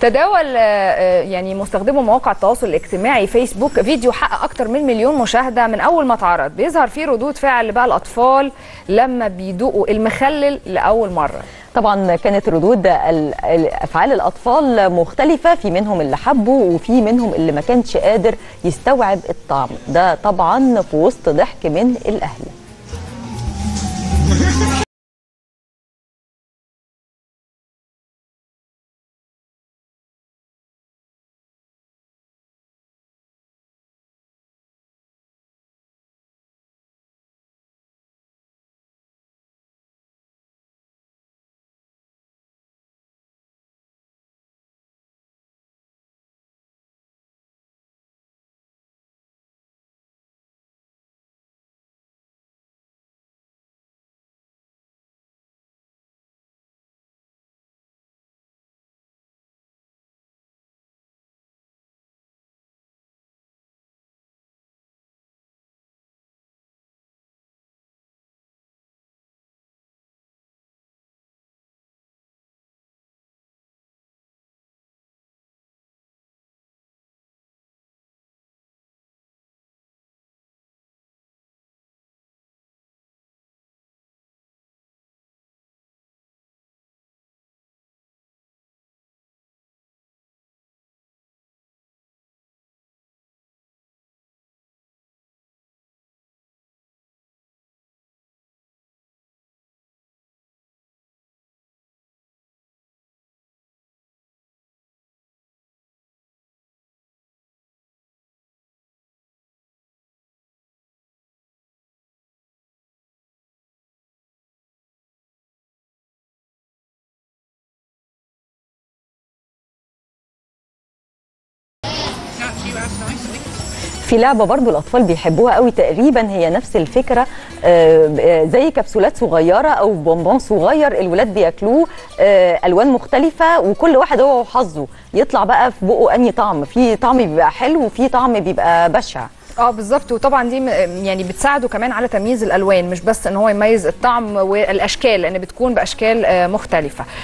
تداول آه، يعني مستخدمو مواقع التواصل الاجتماعي فيسبوك فيديو حقق اكتر من مليون مشاهده من اول ما اتعرض بيظهر فيه ردود فعل بقى الاطفال لما بيدوقوا المخلل لاول مره طبعا كانت ردود ال- ال- افعال الاطفال مختلفه في منهم اللي حبوا وفي منهم اللي ما كانش قادر يستوعب الطعم ده طبعا في وسط ضحك من الاهل في لعبه برضو الاطفال بيحبوها قوي تقريبا هي نفس الفكره آه، آه، زي كبسولات صغيره او بونبون صغير الولاد بياكلوه آه، الوان مختلفه وكل واحد هو وحظه يطلع بقى في بقه انهي طعم في طعم بيبقى حلو وفي طعم بيبقى بشع اه بالظبط وطبعا دي م- يعني بتساعده كمان على تمييز الالوان مش بس ان هو يميز الطعم والاشكال لان بتكون باشكال آه، مختلفه